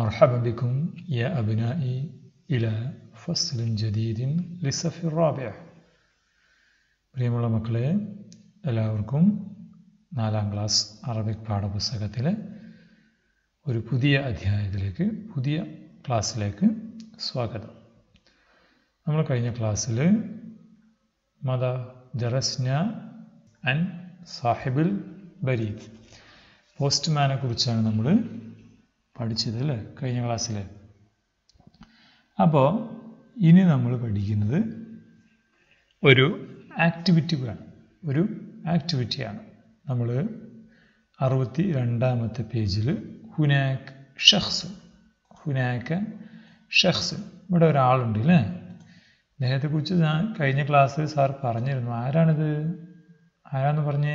مرحبا بكم يا أبنائي إلى فصل جديد للصف الرابع പ്രിയമുള്ള മക്കളെ എല്ലാവർക്കും നാലാം ക്ലാസ് അറബിക് പാഠപുസ്തകത്തിലെ ഒരു പുതിയ അധ്യായത്തിലേക്ക് പുതിയ ക്ലാസ്സിലേക്ക് സ്വാഗതം നമ്മൾ കഴിഞ്ഞ ക്ലാസ്സിൽ മത ജറസ്ന ആൻഡ് സാഹിബുൽ ബരീദ് പോസ്റ്റ്മാനെ കുറിച്ചാണ് നമ്മൾ പഠിച്ചത് അല്ലേ കഴിഞ്ഞ ക്ലാസ്സിൽ അപ്പോൾ ഇനി നമ്മൾ പഠിക്കുന്നത് ഒരു ആക്ടിവിറ്റിയാണ് ഒരു ആക്ടിവിറ്റിയാണ് നമ്മൾ അറുപത്തി രണ്ടാമത്തെ പേജിൽ ഹുനാക്ക് ഷഖ്സ് ഹുനാക്ക് ഷഖ്സ് ഇവിടെ ഒരാളുണ്ട് അല്ലേ അദ്ദേഹത്തെക്കുറിച്ച് ഞാൻ കഴിഞ്ഞ ക്ലാസ്സിൽ സാർ പറഞ്ഞിരുന്നു ആരാണിത് ആരാന്ന് പറഞ്ഞേ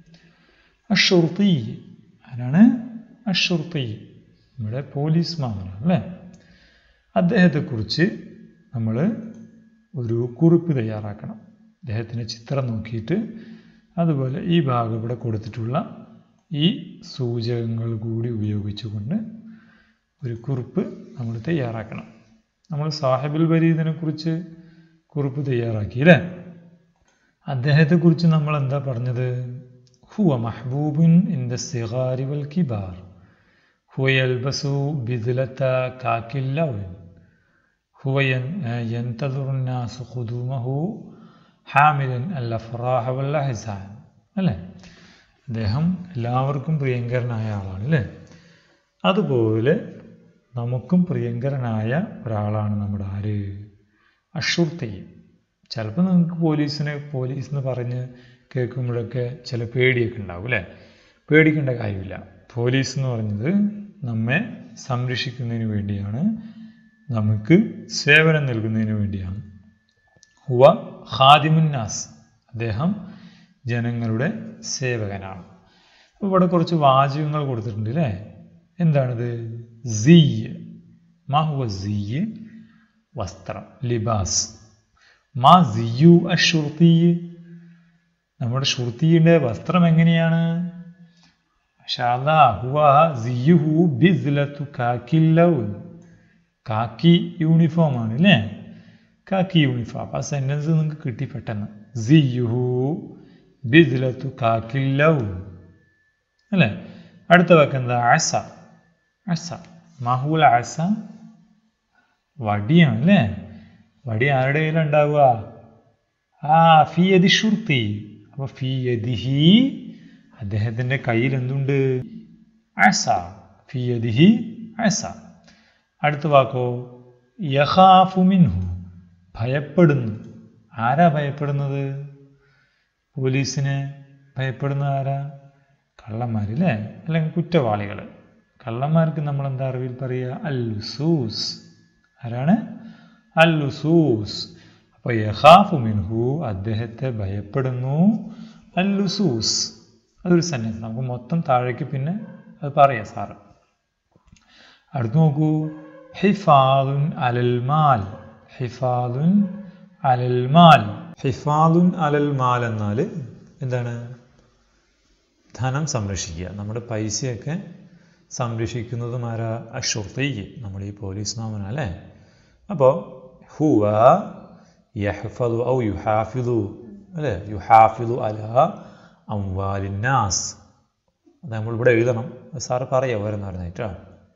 അഷുർത്തി ആരാണ് അഷുർത്തി നമ്മുടെ പോലീസ് മാമനാണ് അല്ലേ അദ്ദേഹത്തെക്കുറിച്ച് നമ്മൾ ഒരു കുറിപ്പ് തയ്യാറാക്കണം അദ്ദേഹത്തിൻ്റെ ചിത്രം നോക്കിയിട്ട് അതുപോലെ ഈ ഭാഗം ഇവിടെ കൊടുത്തിട്ടുള്ള ഈ സൂചകങ്ങൾ കൂടി ഉപയോഗിച്ചുകൊണ്ട് ഒരു കുറിപ്പ് നമ്മൾ തയ്യാറാക്കണം നമ്മൾ സാഹിബുൽ ബരീദിനെ കുറിച്ച് കുറിപ്പ് തയ്യാറാക്കി അല്ലേ അദ്ദേഹത്തെക്കുറിച്ച് നമ്മൾ എന്താ പറഞ്ഞത് ഹുവ മഹബൂബുൻ ഇൻ ദ സിഗാരി വൽ കിബാർ ഹുവ യൽബസു ബിദ്ലത്ത കാക്കില്ലവൻ هو ينتظر الناس قدومه حاملا الأفراح والأحزان അല്ലേ അദ്ദേഹം എല്ലാവർക്കും പ്രിയങ്കരനായ ആളാണ് അല്ലേ അതുപോലെ നമുക്കും പ്രിയങ്കരനായ ഒരാളാണ് നമ്മുടെ ആര് അഷുർത്തയും ചിലപ്പോൾ നിങ്ങൾക്ക് പോലീസിനെ പോലീസ് എന്ന് പറഞ്ഞ് കേൾക്കുമ്പോഴൊക്കെ ചില പേടിയൊക്കെ ഉണ്ടാവും അല്ലേ പേടിക്കേണ്ട കാര്യമില്ല പോലീസ് എന്ന് പറഞ്ഞത് നമ്മെ സംരക്ഷിക്കുന്നതിന് വേണ്ടിയാണ് നമുക്ക് സേവനം നൽകുന്നതിന് വേണ്ടിയാണ് ഹുവ ഖാദിമുന്നാസ് അദ്ദേഹം ജനങ്ങളുടെ സേവകനാണ് ഇവിടെ കുറച്ച് വാചകങ്ങൾ കൊടുത്തിട്ടുണ്ട് അല്ലേ എന്താണിത് സിയ് മാ ഹുവ സിയ് വസ്ത്രം ലിബാസ് മാ സിയു അഷുർത്തി നമ്മുടെ ഷുർത്തിയുടെ വസ്ത്രം എങ്ങനെയാണ് ഹുവ സിയുഹു ബിസ്ലത്തു കാക്കില്ലൗൻ കാക്കി യൂണിഫോം ആണ് അല്ലേ കാക്കി യൂണിഫോം അപ്പം ആ സെൻറ്റൻസ് നിങ്ങൾക്ക് കിട്ടി പെട്ടെന്ന് സിയുഹു ബിദ്ലത്തു കാക്കില്ലൗ അല്ലേ അടുത്ത വാക്ക് എന്താ അസ അസ മഹൂൽ അസ വടിയാണ് അല്ലേ വടി ആരുടെ കയ്യിലുണ്ടാവുക ആ ഫി യദി ഷുർത്തി അപ്പൊ ഫി യദിഹി അദ്ദേഹത്തിന്റെ കയ്യിൽ എന്തുണ്ട് അസ ഫി യദിഹി അസ അടുത്ത വാക്കോ യഹാഫു മിൻഹു ഭയപ്പെടുന്നു ആരാ ഭയപ്പെടുന്നത് പോലീസിനെ ഭയപ്പെടുന്ന ആരാ കള്ളന്മാരില്ലേ അല്ലെങ്കിൽ കുറ്റവാളികൾ കള്ളന്മാർക്ക് നമ്മൾ എന്താ അറിവിൽ പറയുക അല്ലുസൂസ് ആരാണ് അല്ലുസൂസ് അപ്പോൾ യഹാഫു മിൻഹു അദ്ദേഹത്തെ ഭയപ്പെടുന്നു അല്ലുസൂസ് അതൊരു സെൻറ്റൻസ് നമുക്ക് മൊത്തം താഴേക്ക് പിന്നെ അത് പറയാം സാറ് അടുത്ത് നോക്കൂ ഹിഫാദുൻ അലൽ മാൽ ഹിഫാദുൻ അലൽ മാൽ ഹിഫാദുൻ അലൽ മാൽ എന്നാൽ എന്താണ് ധനം സംരക്ഷിക്കുക നമ്മുടെ പൈസയൊക്കെ സംരക്ഷിക്കുന്നതും ആരാ അഷുർത്തയ്ക്ക് നമ്മുടെ ഈ പോലീസ് നാമന അല്ലേ അപ്പോൾ ഹുവ യഹ്ഫദു ഔ യുഹാഫിദു അല്ലേ യുഹാഫിദു അല അംവാലിന്നാസ് അത് നമ്മളിവിടെ എഴുതണം സാറ് പറയാം ഓരോന്നോരോന്നായിട്ടാണ്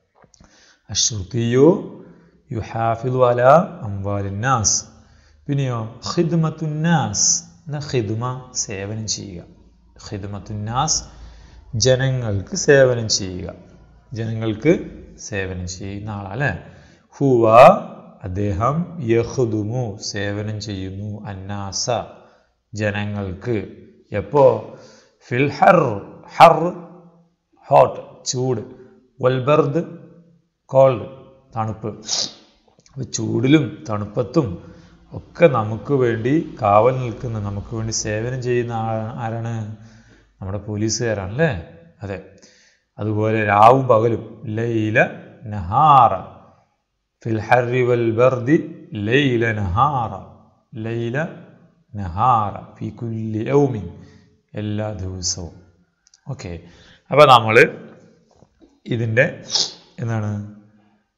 അഷുർത്തിയോ യുഹാഫിദു അല അംവാലിന്നാസ് പിന്നെയോ ഖിദ്മത്തുന്നാസ് എന്ന ഖിദ്മ സേവനം ചെയ്യുക ഖിദ്മത്തുന്നാസ് ജനങ്ങൾക്ക് സേവനം ചെയ്യുക ജനങ്ങൾക്ക് സേവനം ചെയ്യുന്ന ആളല്ലേ ഹുവ അദ്ദേഹം യഹുദുമു സേവനം ചെയ്യുന്നു അന്നാസ ജനങ്ങൾക്ക് എപ്പോ ഫിൽ ഹർ ഹർ ഹോട്ട് ചൂട് വൽബർദ് കോൾഡ് തണുപ്പ് അപ്പോൾ ചൂടിലും തണുപ്പത്തും ഒക്കെ നമുക്ക് വേണ്ടി കാവൽ നിൽക്കുന്ന നമുക്ക് വേണ്ടി സേവനം ചെയ്യുന്ന ആരാണ് നമ്മുടെ പോലീസുകാരാണല്ലേ അതെ അതുപോലെ രാവും പകലും ലൈല നഹാറ ഫിൽ ഹർരി വൽ ബർദി ലൈല നഹാറ ലൈല നഹാറ ഫി കുല്ലി യൗമിൻ എല്ലാ ദിവസവും ഓക്കെ അപ്പോൾ നമ്മൾ ഇതിൻ്റെ എന്താണ്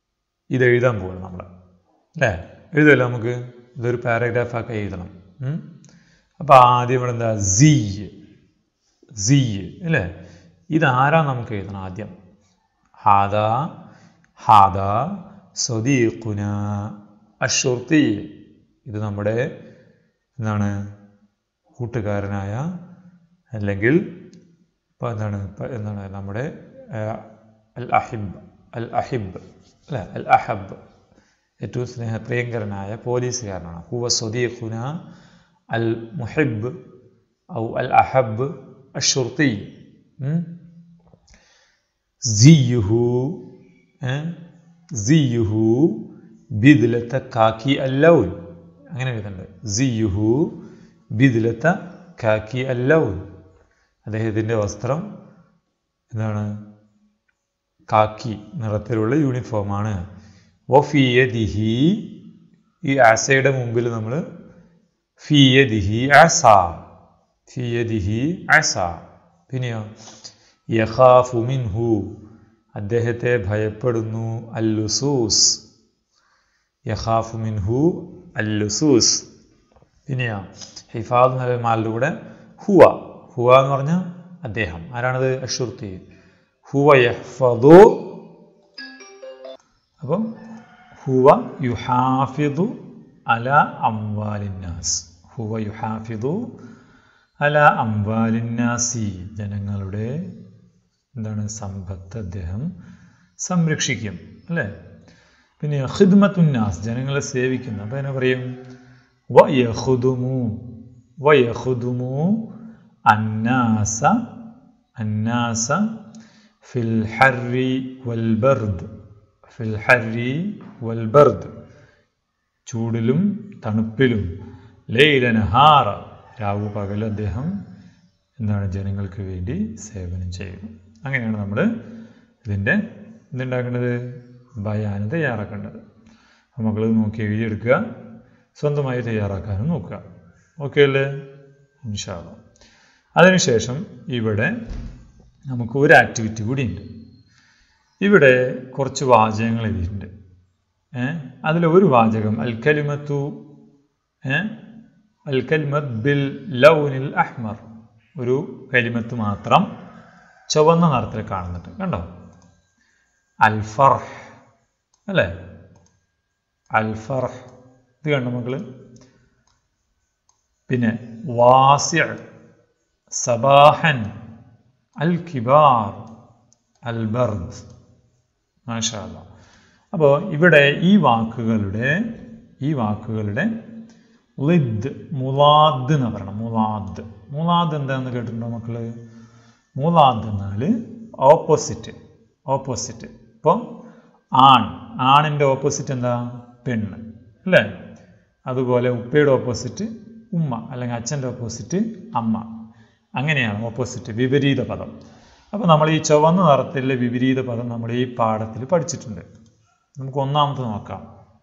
ഇത് എഴുതാൻ പോകണം നമ്മൾ അല്ലേ എഴുതല്ലോ നമുക്ക് ഇതൊരു പാരഗ്രാഫാക്കി എഴുതണം അപ്പോൾ ആദ്യം ഇവിടെ എന്താ സീ സീ അല്ലേ ഇതാരാ നമുക്ക് എഴുതണം ആദ്യം ഹാദ ഹാദ സ്വദീഖുന അഷുർത്തി ഇത് നമ്മുടെ എന്താണ് കൂട്ടുകാരനായ അല്ലെങ്കിൽ ഇപ്പോൾ എന്താണ് എന്താണ് നമ്മുടെ അൽ അഹിബ് അൽ അഹിബ് അല്ലെ അൽ അഹബ് ഏറ്റവും സ്നേഹ പ്രിയങ്കരനായ പോലീസുകാരനാണ് ഹുവ സ്വദീഖുന അൽ മുഹിബ് ഔ അൽ അഹബ് അഷുർത്തി സിയുഹു സിയുഹു ബിദ്ലത്ത കാക്കി അല്ലൗൻ അങ്ങനെ എഴുതുന്നുണ്ട് സിയുഹു ബിദ്ലത്ത കാക്കി അല്ലൗൻ അദ്ദേഹത്തിൻ്റെ വസ്ത്രം എന്താണ് കാക്കി നിറത്തിലുള്ള യൂണിഫോമാണ് വഫിയദിഹി ഈ ആസയുടെ മുമ്പിൽ നമ്മൾ ഫിയദിഹി ആസ ഫിയദിഹി ആസ പിന്നെയോ യഖാഫു മിൻഹു അദ്ദേഹത്തെ ഭയപ്പെടുന്നു അല്ലുസൂസ് യഖാഫു മിൻഹു അല്ലുസൂസ് പിന്നെയോ ഹിഫാദ് നൽമാലിലൂടെ ഹുവ ഹുവ എന്ന് പറഞ്ഞാൽ അദ്ദേഹം ആരാണത് അഷുർത്തി ഹുവ യഹ്ഫദു അപ്പം ഹുവ യുഹാഫിദു അല അംവാലിന്നാസ് ഹുവ യുഹാഫിദു അല അംവാലിന്നാസി ജനങ്ങളുടെ എന്താണ് സമ്പത്ത് അദ്ദേഹം സംരക്ഷിക്കും അല്ലേ പിന്നെ ഖിദ്മത്തുന്നാസ് ജനങ്ങളെ സേവിക്കുന്നു അപ്പം എന്നെ പറയും വയഹുദുമു വയഹുദുമു അന്നാസ അന്നാസ ഫിൽ ഹർരി വൽ ബർദ് ഫിൽ ഹർരി വൽ ബർദ് ചൂടിലും തണുപ്പിലും ലൈലനഹാറ രാവു പകൽ അദ്ദേഹം എന്താണ് ജനങ്ങൾക്ക് വേണ്ടി സേവനം ചെയ്യുന്നു അങ്ങനെയാണ് നമ്മൾ ഇതിൻ്റെ എന്തുണ്ടാക്കേണ്ടത് ബയാന് തയ്യാറാക്കേണ്ടത് മക്കൾ നോക്കി എഴുതിയെടുക്കുക സ്വന്തമായി തയ്യാറാക്കാനും നോക്കുക ഓക്കെ അല്ലേ ഇൻഷാല്ല അതിനുശേഷം ഇവിടെ നമുക്ക് ഒരു ആക്ടിവിറ്റി കൂടി ഉണ്ട് ഇവിടെ കുറച്ച് വാചകങ്ങൾ എഴുതിയിട്ടുണ്ട് ഏഹ് അതിൽ ഒരു വാചകം അൽ കലിമത്തു ഏഹ് അൽ കലിമത്ത് ബിൽ ലൗനിൽ അഹ്മർ ഒരു കലിമത്ത് മാത്രം ചുവന്ന നിറത്തിൽ കാണുന്നുണ്ട് കണ്ടോ അൽഫർഹ് അല്ലേ അൽഫർഹ് ഇത് കണ്ടോ മക്കള് പിന്നെ വാസ്യ സബാഹൻ അൽ കിബാർ അൽ ബർദ് മാഷാല്ല അപ്പോൾ ഇവിടെ ഈ വാക്കുകളുടെ ഈ വാക്കുകളുടെ ലിദ് മുലാദ് എന്ന് പറയണം മുലാദ് മുലാദ് എന്താണെന്ന് കേട്ടിട്ടുണ്ടോ മക്കള് മുലാദ് എന്നാൽ ഓപ്പോസിറ്റ് ഓപ്പോസിറ്റ് ഇപ്പോൾ ആൺ ആണിൻ്റെ ഓപ്പോസിറ്റ് എന്താ പെണ്ണ് അല്ലേ അതുപോലെ ഉപ്പയുടെ ഓപ്പോസിറ്റ് ഉമ്മ അല്ലെങ്കിൽ അച്ഛൻ്റെ ഓപ്പോസിറ്റ് അമ്മ അങ്ങനെയാണ് ഓപ്പോസിറ്റ് വിപരീത പദം അപ്പോൾ നമ്മൾ ഈ ചുവന്ന നിറത്തിലെ വിപരീത പദം നമ്മൾ ഈ പാഠത്തിൽ പഠിച്ചിട്ടുണ്ട് നമുക്ക് ഒന്നാമത്തെ നോക്കാം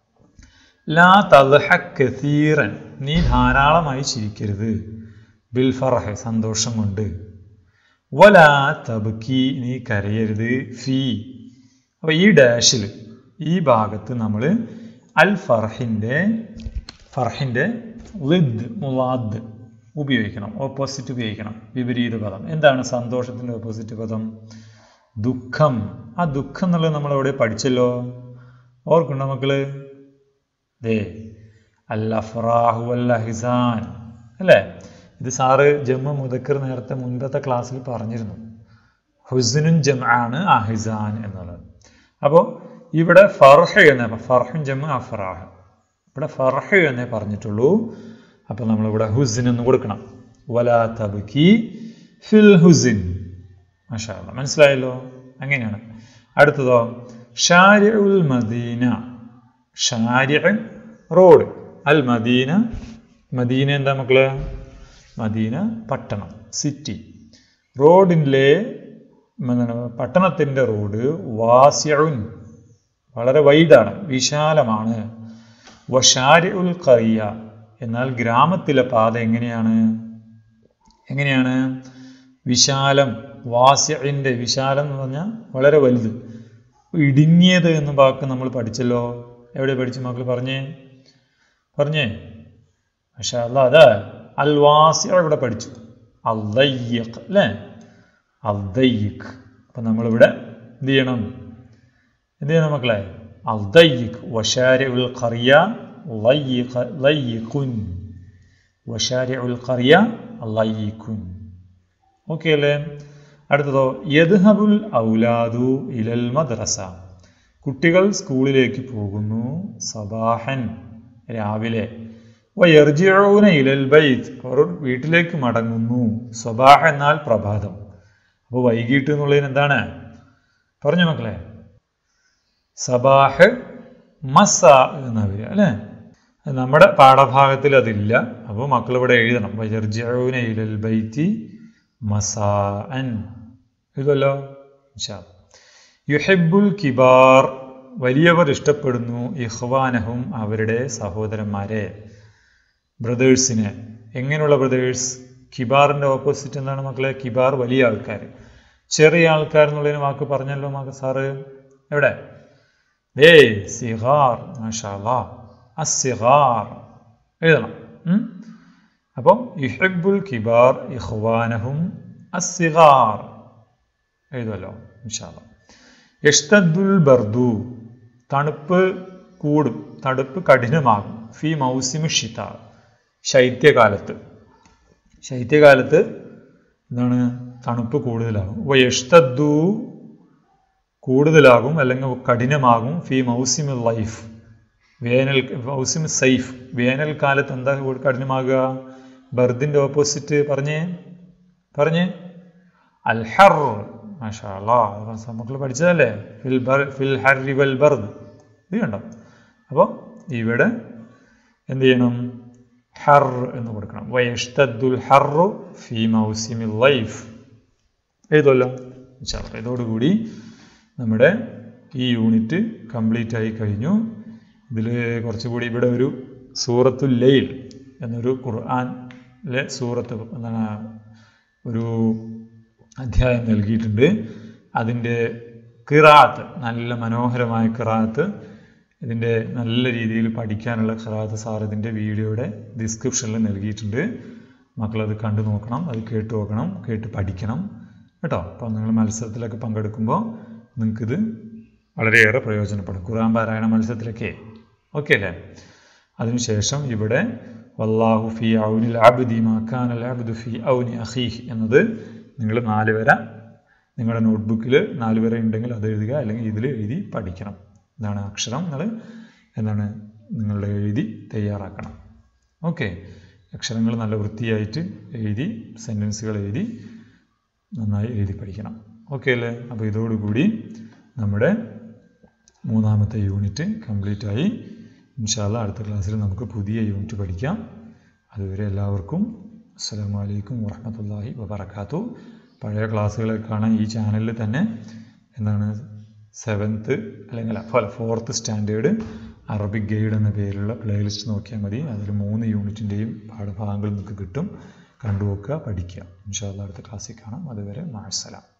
ലാ തൽഹ കസീറൻ നീ ധാരാളമായി ചിരിക്കരുത് ബിൽ ഫറഹ് സന്തോഷം കൊണ്ട് വലാ തബുക്കി നീ കരയരുത് ഫീ അപ്പോൾ ഈ ഡാഷിൽ ഈ ഭാഗത്ത് നമ്മൾ അൽ ഫർഹിൻ്റെ ഫർഹിൻ്റെ ലിദ് മുലാദ് ഉപയോഗിക്കണം ഓപ്പോസിറ്റ് ഉപയോഗിക്കണം വിപരീത പദം എന്താണ് സന്തോഷത്തിൻ്റെ ഓപ്പോസിറ്റ് പദം ദുഃഖം ആ ദുഃഖം എന്നുള്ളത് നമ്മൾ എവിടെ പഠിച്ചല്ലോ ഓർക്കുണ്ടോ മക്കള് ദേ അൽ അഫ്രാഹു അൽ അഹിസാൻ അല്ലേ ഇത് സാറ് ജമ്മു മുദക്കർ നേരത്തെ മുൻപത്തെ ക്ലാസ്സിൽ പറഞ്ഞിരുന്നു ഹുസിനും ജം ആണ് അഹിസാൻ എന്നുള്ളത് അപ്പോൾ ഇവിടെ ഫർഹ് എന്ന ഫർഹുൻ ജമ്മു അഫ്രാഹ് ഇവിടെ ഫർഹ് എന്നേ പറഞ്ഞിട്ടുള്ളൂ അപ്പോൾ നമ്മളിവിടെ ഹുസിൻ എന്ന് കൊടുക്കണം വലാ തബുക്കി ഫിൽ ഹുസിൻ മാഷാ മനസ്സിലായല്ലോ അങ്ങനെയാണ് അടുത്തതോ ഷാരിഉൽ മദീന ഷാരി റോഡ് അൽ മദീന മദീന എന്താ മക്കള് മദീന പട്ടണം സിറ്റി റോഡിൻ്റെ എന്താണ് പട്ടണത്തിൻ്റെ റോഡ് വാസ്യഉൻ വളരെ വൈഡാണ് വിശാലമാണ് വഷാരി ഉൽ കറിയ എന്നാൽ ഗ്രാമത്തിലെ പാത എങ്ങനെയാണ് എങ്ങനെയാണ് വിശാലം വാസ്യൻ്റെ വിശാലം എന്ന് പറഞ്ഞാൽ വളരെ വലുത് ഇടുങ്ങിയത് എന്ന വാക്ക് നമ്മൾ പഠിച്ചല്ലോ എവിടെ പഠിച്ചു മക്കൾ പറഞ്ഞേ പറഞ്ഞേ പക്ഷെ അല്ല അതാ അൽ വാസി ഇവിടെ പഠിച്ചു അല്ലയ്യഖ് അല്ലേ അദ്ദയ്യിഖ് അപ്പം നമ്മളിവിടെ എന്ത് ചെയ്യണം എന്ത് ചെയ്യണം മക്കളെ അദ്ദയ്യിഖ് വശാരി ഉൽ ഖറിയ ലയ്യിഖുൻ വശാരി ഉൽ ഖറിയ ലയ്യിഖുൻ ഓക്കെ അല്ലേ അടുത്തതോ യദ്ഹബുൽ ഔലാദു ഇലൽ മദ്രസ കുട്ടികൾ സ്കൂളിലേക്ക് പോകുന്നു സബാഹൻ രാവിലെ വയർജിഊന ഇലൽ ബൈത്ത് അവർ വീട്ടിലേക്ക് മടങ്ങുന്നു സ്വബാഹ എന്നാൽ പ്രഭാതം അപ്പോൾ വൈകിട്ട് എന്നുള്ളതിന് എന്താണ് പറഞ്ഞു മക്കളെ സബാഹ് മസ എന്നാ വരിക അല്ലേ നമ്മുടെ പാഠഭാഗത്തിൽ അതില്ല അപ്പോൾ മക്കൾ ഇവിടെ എഴുതണം വയർജിഊന ഇലൽ ബൈത്തി മസാഅൻ എഴുതല്ലോ യുഹെബുൽ കിബാർ വലിയവർ ഇഷ്ടപ്പെടുന്നു ഇഹ്വാനഹും അവരുടെ സഹോദരന്മാരെ ബ്രദേഴ്സിനെ എങ്ങനെയുള്ള ബ്രദേഴ്സ് കിബാറിൻ്റെ ഓപ്പോസിറ്റ് എന്താണ് മക്കളെ കിബാർ വലിയ ആൾക്കാർ ചെറിയ ആൾക്കാർ എന്നുള്ളതിന് വാക്ക് പറഞ്ഞല്ലോ മാക്ക് സാറ് എവിടെ ദേ സിഹാർ മാഷാ അസിഹാർ എഴുതണം അപ്പം യുഹബുൽ കിബാർ ഇഹ്വാനഹും അസിഹാർ എഴുതുമല്ലോ ഇൻഷാല്ല യഷ്തദ്ദുൽ ബർദു തണുപ്പ് കൂടും തണുപ്പ് കഠിനമാകും ഫി മൗസിമു ഷിത ശൈത്യകാലത്ത് ശൈത്യകാലത്ത് എന്താണ് തണുപ്പ് കൂടുതലാകും അപ്പോൾ യഷ്തദ്ദു കൂടുതലാകും അല്ലെങ്കിൽ കഠിനമാകും ഫി മൗസിമു ലൈഫ് വേനൽ മൗസിമു സൈഫ് വേനൽക്കാലത്ത് എന്താ കഠിനമാകുക ബർദിൻ്റെ ഓപ്പോസിറ്റ് പറഞ്ഞേ പറഞ്ഞേ അൽഹർ മാഷാ മക്കൾ പഠിച്ചതല്ലേ ഫിൽ ബർ ഫിൽ ഹർരി വൽ ബർദ് ഇത് കണ്ടോ അപ്പോൾ ഇവിടെ എന്ത് ചെയ്യണം ഹർ എന്ന് കൊടുക്കണം വയഷ്തദ്ദുൽ ഹർറു ഫി മൗസിമിൽ ലൈഫ് എഴുതുമല്ലോ ഇതോടുകൂടി നമ്മുടെ ഈ യൂണിറ്റ് കംപ്ലീറ്റ് ആയി കഴിഞ്ഞു ഇതിൽ കുറച്ചുകൂടി ഇവിടെ ഒരു സൂറത്തുൽ ലൈൽ എന്നൊരു ഖുർആാനിലെ സൂറത്ത് എന്താണ് ഒരു അധ്യായം നൽകിയിട്ടുണ്ട് അതിൻ്റെ കിറാത്ത് നല്ല മനോഹരമായ കിറാത്ത് ഇതിൻ്റെ നല്ല രീതിയിൽ പഠിക്കാനുള്ള ഖിറാത്ത് സാർ ഇതിൻ്റെ വീഡിയോയുടെ ഡിസ്ക്രിപ്ഷനിൽ നൽകിയിട്ടുണ്ട് മക്കളത് കണ്ടു നോക്കണം അത് കേട്ട് നോക്കണം കേട്ട് പഠിക്കണം കേട്ടോ അപ്പോൾ നിങ്ങൾ മത്സരത്തിലൊക്കെ പങ്കെടുക്കുമ്പോൾ നിങ്ങൾക്കിത് വളരെയേറെ പ്രയോജനപ്പെടും ഖുർആൻ പാരായണ മത്സരത്തിലൊക്കെ ഓക്കെ അല്ലേ അതിനുശേഷം ഇവിടെ വല്ലാഹു ഫി ഔനിൽ അബ്ദി മാക്കാൻ അൽ അബ്ദു ഫി ഔനി അഖീഹ് എന്നത് നിങ്ങൾ നാല് വര നിങ്ങളുടെ നോട്ട്ബുക്കിൽ നാല് വര ഉണ്ടെങ്കിൽ അത് എഴുതുക അല്ലെങ്കിൽ ഇതിൽ എഴുതി പഠിക്കണം ഇതാണ് അക്ഷരം നിങ്ങൾ എന്താണ് നിങ്ങളുടെ എഴുതി തയ്യാറാക്കണം ഓക്കെ അക്ഷരങ്ങൾ നല്ല വൃത്തിയായിട്ട് എഴുതി സെൻറ്റൻസുകൾ എഴുതി നന്നായി എഴുതി പഠിക്കണം ഓക്കെ അല്ലേ അപ്പോൾ ഇതോടുകൂടി നമ്മുടെ മൂന്നാമത്തെ യൂണിറ്റ് കംപ്ലീറ്റ് ആയി ഇൻഷാല്ല അടുത്ത ക്ലാസ്സിൽ നമുക്ക് പുതിയ യൂണിറ്റ് പഠിക്കാം അതുവരെ എല്ലാവർക്കും അസ്സാം വലൈക്കും വറഹമത്തല്ലാഹി വബർക്കാത്തു പഴയ ക്ലാസ്സുകളെ കാണാൻ ഈ ചാനലിൽ തന്നെ എന്താണ് സെവൻത്ത് അല്ലെങ്കിൽ അല്ല ഫോർത്ത് സ്റ്റാൻഡേർഡ് അറബിക് ഗൈഡ് എന്ന പേരിലുള്ള പ്ലേലിസ്റ്റ് നോക്കിയാൽ മതി അതിൽ മൂന്ന് യൂണിറ്റിൻ്റെയും പാഠഭാഗങ്ങൾ നിങ്ങൾക്ക് കിട്ടും കണ്ടുവെക്കുക പഠിക്കുക ഇൻഷാല്ല അടുത്ത ക്ലാസ്സിൽ കാണാം അതുവരെ മാഴ്സലാം